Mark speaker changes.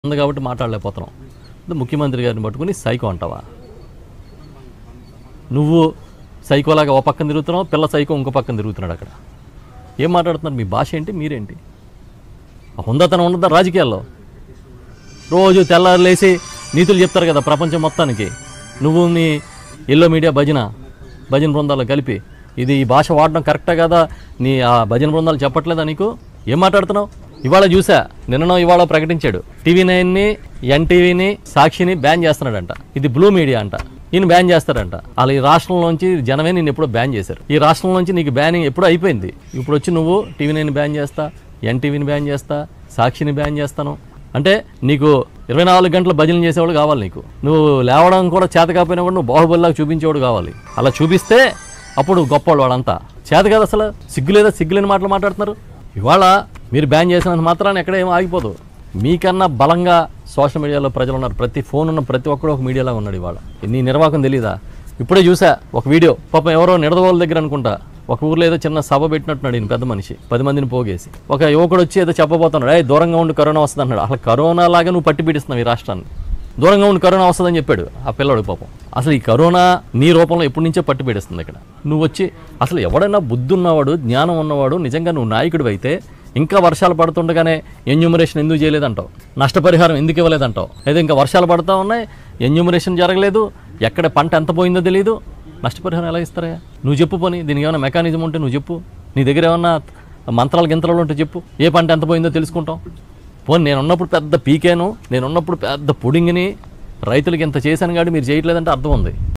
Speaker 1: ఉంది కాబట్టి మాట్లాడలేకపోతున్నాం ఇది ముఖ్యమంత్రి గారిని పట్టుకుని సైకో అంటావా నువ్వు సైకోలాగా ఓ పక్కన తిరుగుతున్నావు పిల్ల సైకో ఇంకో పక్కన తిరుగుతున్నాడు అక్కడ ఏం మాట్లాడుతున్నారు మీ భాష ఏంటి మీరేంటి ఆ హుందాతనం ఉండదా రాజకీయాల్లో రోజు తెల్లారు లేచి నీతులు చెప్తారు కదా ప్రపంచం మొత్తానికి నువ్వు నీ ఎల్లో మీడియా భజన భజన బృందాలు కలిపి ఇది ఈ భాష వాడడం కరెక్టా కదా నీ ఆ భజన బృందాలు చెప్పట్లేదా నీకు ఏం మాట్లాడుతున్నావు ఇవాళ చూసా నిన్ననో ఇవాళ ప్రకటించాడు టీవీ నైన్ని ఎన్టీవీని సాక్షిని బ్యాన్ చేస్తున్నాడంట ఇది బ్లూ మీడియా అంట ఈయన బ్యాన్ చేస్తారంట అలా ఈ రాష్ట్రంలోంచి జనమే నేను ఎప్పుడో బ్యాన్ చేశారు ఈ రాష్ట్రంలోంచి నీకు బ్యానింగ్ ఎప్పుడో అయిపోయింది ఇప్పుడు వచ్చి నువ్వు టీవీ నైన్ బ్యాన్ చేస్తా ఎన్టీవీని బ్యాన్ చేస్తా సాక్షిని బ్యాన్ చేస్తాను అంటే నీకు ఇరవై నాలుగు గంటల భజనలు చేసేవాడు కావాలి నీకు నువ్వు లేవడం కూడా చేత కాకపోయినా కూడా నువ్వు బాహుబలిలాగా చూపించేవాడు కావాలి అలా చూపిస్తే అప్పుడు గొప్పవాడు వాళ్ళంతా చేత కాదు అసలు సిగ్గు లేదా సిగ్గులేని మాటలు మాట్లాడుతున్నారు ఇవాళ మీరు బ్యాన్ చేసినంత మాత్రాన్ని ఎక్కడ ఏం ఆగిపోదు మీకన్నా బలంగా సోషల్ మీడియాలో ప్రజలు ఉన్నారు ప్రతి ఫోన్ ఉన్న ప్రతి ఒక్కడు ఒక మీడియాలో ఉన్నాడు ఇవాళ నీ నిర్వాహకం తెలీదా ఇప్పుడే చూసా ఒక వీడియో పాపం ఎవరో నిడదవోల దగ్గర అనుకుంటా ఒక ఊర్లో ఏదో చిన్న సభ పెట్టినట్టున్నాడు ఈయన పెద్ద మనిషి పది మందిని పోగేసి ఒక యువకుడు వచ్చి ఏదో చెప్పబోతున్నాడు ఏ దూరంగా ఉండి కరోనా వస్తుంది అన్నాడు అసలు కరోనా లాగా నువ్వు పట్టి పీడిస్తున్నావు ఈ రాష్ట్రాన్ని దూరంగా ఉండి కరోనా వస్తుందని చెప్పాడు ఆ పిల్లడు పాపం అసలు ఈ కరోనా నీ రూపంలో ఎప్పటి నుంచో పట్టి పీడిస్తుంది ఇక్కడ నువ్వు వచ్చి అసలు ఎవడైనా బుద్ధి ఉన్నవాడు జ్ఞానం ఉన్నవాడు నిజంగా నువ్వు నాయకుడు అయితే ఇంకా వర్షాలు పడుతుండగానే ఎన్యూమరేషన్ ఎందుకు చేయలేదంటావు నష్టపరిహారం ఎందుకు ఇవ్వలేదంటావు లేదా ఇంకా వర్షాలు పడుతూ ఉన్నాయి ఎన్యూమరేషన్ జరగలేదు ఎక్కడ పంట ఎంత పోయిందో తెలియదు నష్టపరిహారం ఎలా ఇస్తారా నువ్వు చెప్పు పోనీ దీనికి ఏమైనా మెకానిజం ఉంటే నువ్వు చెప్పు నీ దగ్గర ఏమన్నా మంత్రాలు గింతలు ఉంటే చెప్పు ఏ పంట ఎంత పోయిందో తెలుసుకుంటాం పోనీ నేను ఉన్నప్పుడు పెద్ద పీకేను నేను ఉన్నప్పుడు పెద్ద పుడింగిని రైతులకి ఇంత చేశాను కాబట్టి మీరు చేయట్లేదంటే అర్థం ఉంది